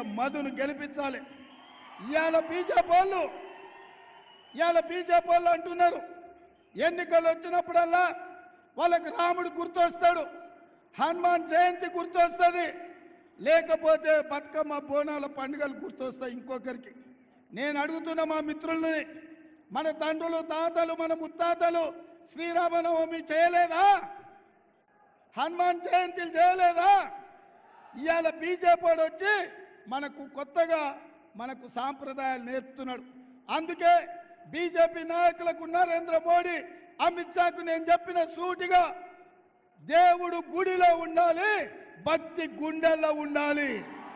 మధును గెలిపించాలి ఇవాళ బీజేపీ వాళ్ళు ఇవాళ బీజేపీ వాళ్ళు అంటున్నారు ఎన్నికలు వచ్చినప్పుడల్లా వాళ్ళకి రాముడు గుర్తొస్తాడు హనుమాన్ జయంతి గుర్తొస్తుంది లేకపోతే బతుకమ్మ బోనాల పండుగలు గుర్తొస్తాయి ఇంకొకరికి నేను అడుగుతున్న మా మిత్రుల్ని మన తండ్రులు తాతలు మన ముత్తాతలు శ్రీరామనవమి చేయలేదా హనుమాన్ జయంతిలు చేయలేదా ఇవాళ బీజేపీ వాడు వచ్చి మనకు కొత్తగా మనకు సాంప్రదాయాలు నేర్పుతున్నాడు అందుకే బీజేపీ నాయకులకు నరేంద్ర మోడీ అమిత్ షాకు నేను చెప్పిన సూటిగా దేవుడు గుడిలో ఉండాలి భక్తి గుండెల్లో ఉండాలి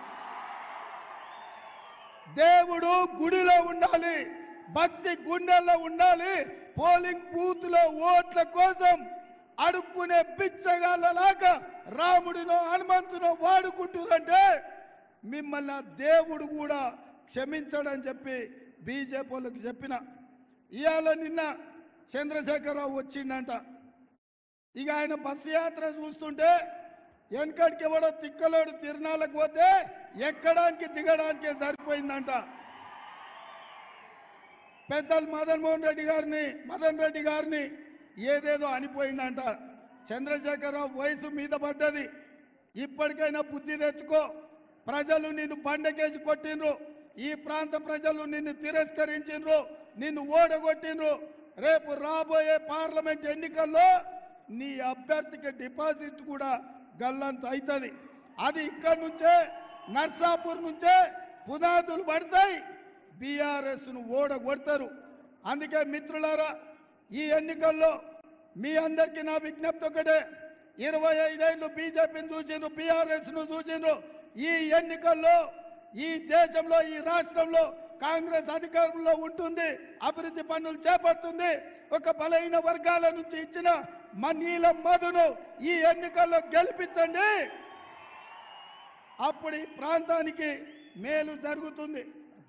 దేవుడు గుడిలో ఉండాలి భక్తి గుండెల్లో ఉండాలి పోలింగ్ బూత్ లో ఓట్ల కోసం అడుక్కునే బిచ్చగాళ్ళలాగా రాముడినో హనుమంతునో వాడుకుంటురంటే మిమ్మల్ని ఆ దేవుడు కూడా క్షమించడని చెప్పి బీజేపీ వాళ్ళకి చెప్పిన ఇవాళ నిన్న చంద్రశేఖరరావు వచ్చిండంట ఇక ఆయన బస్సు యాత్ర చూస్తుంటే వెనకడికి ఎవడో తిక్కలోడు తిరణాలకు పోతే ఎక్కడానికి దిగడానికే సరిపోయిందంట పెద్దలు మదన్ మోహన్ రెడ్డి గారిని మదన్ రెడ్డి గారిని ఏదేదో అనిపోయిందంట చంద్రశేఖరరావు వయసు మీద పడ్డది ఇప్పటికైనా బుద్ధి తెచ్చుకో ప్రజలు నిన్ను బండకేసి కొట్టిండ్రు ఈ ప్రాంత ప్రజలు నిన్ను తిరస్కరించిండ్రు నిన్ను ఓడగొట్టిండ్రు రేపు రాబోయే పార్లమెంట్ ఎన్నికల్లో నీ అభ్యర్థికి డిపాజిట్ కూడా గల్లంత అవుతుంది అది ఇక్కడి నుంచే నర్సాపూర్ నుంచే పునాదులు పడతాయి బీఆర్ఎస్ను ఓడగొడతారు అందుకే మిత్రులారా ఈ ఎన్నికల్లో మీ అందరికీ నా విజ్ఞప్తి ఒకటే ఇరవై ఐదేళ్లు బీజేపీని చూసిండ్రు బీఆర్ఎస్ను చూసిండ్రు ఈ ఎన్నికల్లో ఈ దేశంలో ఈ రాష్ట్రంలో కాంగ్రెస్ అధికారంలో ఉంటుంది అభివృద్ధి పనులు చేపడుతుంది ఒక బలహీన వర్గాల నుంచి ఇచ్చిన మా నీలం మధును ఈ ఎన్నికల్లో గెలిపించండి అప్పుడు ఈ ప్రాంతానికి మేలు జరుగుతుంది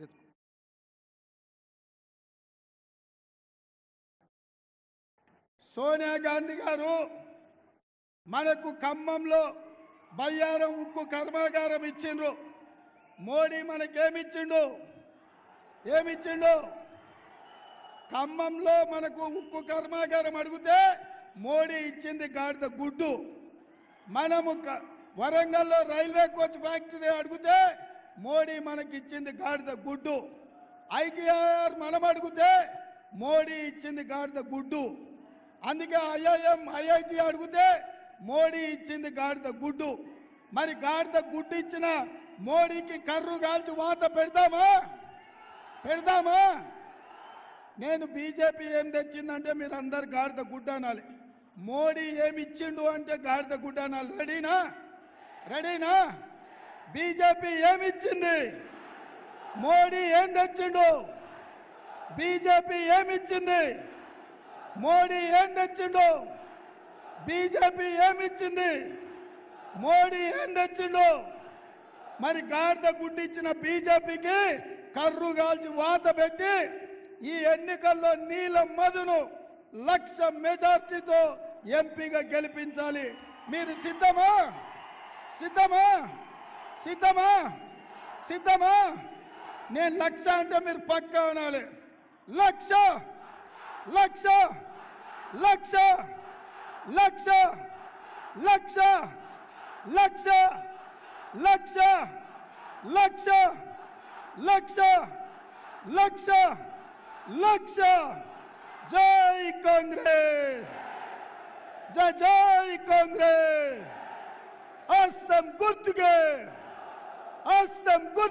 సోనియా గాంధీ గారు మనకు ఖమ్మంలో బయ్యారం ఉక్కు కర్మాగారం ఇచ్చిండ్రు మోడీ మనకేమిచ్చిండు ఏమిచ్చిండు ఖమ్మంలో మనకు ఉక్కు కర్మాగారం అడిగితే మోడీ ఇచ్చింది గాడిద గుడ్డు మనము క- వరంగల్లో రైల్వే కోచ్ ఫ్యాక్టరీ అడిగితే మోడీ మనకి ఇచ్చింది గాడిద గుడ్డు ఐటీఆర్ మనం అడిగితే మోడీ ఇచ్చింది గాడిద గుడ్డు అందుకే ఐఐఎం ఐఐటి అడిగితే మోడీ ఇచ్చింది గాడిద గుడ్డు మరి గాడిద గుడ్డు ఇచ్చిన మోడీకి కర్రు కాల్చి వాత పెడదామా పెడదామా నేను బీజేపీ ఏం తెచ్చిందంటే మీరు అందరు గాడిద గుడ్డ అనాలి మోడీ ఏమి ఇచ్చిండు అంటే గాడిద గుడ్డ అనాలి రెడీనా రెడీనా బీజేపీ ఏమి ఇచ్చింది మోడీ ఏం తెచ్చిండు బీజేపీ ఏమి ఇచ్చింది మోడీ ఏం తెచ్చిండు బీజేపీ ఏమి ఇచ్చింది మోడీ ఏం తెచ్చిండు మరి గాడిద గుడ్డిచ్చిన బీజేపీకి కర్రు కాల్చి వాత పెట్టి ఈ ఎన్నికల్లో నీలం మధును లక్ష మెజార్టీతో ఎంపీగా గెలిపించాలి మీరు సిద్ధమా సిద్ధమా సిద్ధమా సిద్ధమా నేను లక్ష అంటే మీరు పక్కా అనాలి లక్ష లక్ష లక్ష లక్ష లక్ష లక్ష లక్ష లక్ష లక్ష లక్ష లక్ష జై కాంగ్రెస్ జై జై కాంగ్రెస్ హస్తం గుర్తుకే హస్తం గుర్తు